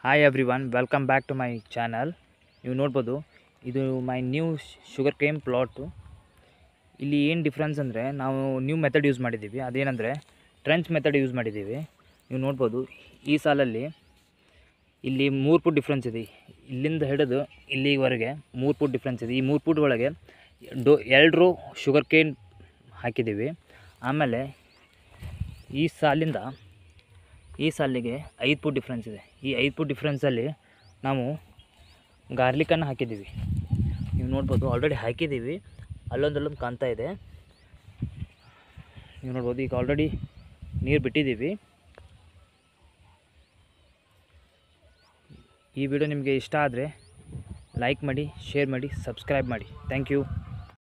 hi everyone welcome back to my channel ನೀವು ನೋಡ್ಬೋದು ಇದು my new sugarcane plot ಇಲ್ಲಿ ಏನು ಡಿಫ್ರೆನ್ಸ್ ಅಂದರೆ ನಾವು ನ್ಯೂ ಮೆಥಡ್ ಯೂಸ್ ಮಾಡಿದ್ದೀವಿ ಅದೇನೆಂದರೆ ಟ್ರೆಂಚ್ ಮೆಥಡ್ ಯೂಸ್ ಮಾಡಿದ್ದೀವಿ ನೀವು ನೋಡ್ಬೋದು ಈ ಸಾಲಲ್ಲಿ ಇಲ್ಲಿ ಮೂರು ಫುಟ್ ಡಿಫ್ರೆನ್ಸ್ ಇದೆ ಇಲ್ಲಿಂದ ಹಿಡಿದು ಇಲ್ಲಿವರೆಗೆ ಮೂರು ಫುಟ್ ಡಿಫ್ರೆನ್ಸ್ ಇದೆ ಈ ಮೂರು ಫುಟ್ ಒಳಗೆ ಡೋ ಎರಡು ರೋ ಶುಗರ್ ಕೇನ್ ಹಾಕಿದ್ದೀವಿ ಆಮೇಲೆ ಈ ಸಾಲಿಂದ ಈ ಸಾಲಿಗೆ ಐದು ಫುಟ್ ಡಿಫ್ರೆನ್ಸ್ ಇದೆ ಈ ಐದು ಫುಟ್ ಡಿಫ್ರೆನ್ಸಲ್ಲಿ ನಾವು ಗಾರ್ಲಿಕನ್ನು ಹಾಕಿದ್ದೀವಿ ನೀವು ನೋಡ್ಬೋದು ಆಲ್ರೆಡಿ ಹಾಕಿದ್ದೀವಿ ಅಲ್ಲೊಂದು ಅಲ್ಲೊಂದು ಕಾಣ್ತಾ ಇದೆ ನೀವು ನೋಡ್ಬೋದು ಈಗ ಆಲ್ರೆಡಿ ನೀರು ಬಿಟ್ಟಿದ್ದೀವಿ ಈ ವಿಡಿಯೋ ನಿಮಗೆ ಇಷ್ಟ ಆದರೆ ಲೈಕ್ ಮಾಡಿ ಶೇರ್ ಮಾಡಿ ಸಬ್ಸ್ಕ್ರೈಬ್ ಮಾಡಿ ಥ್ಯಾಂಕ್ ಯು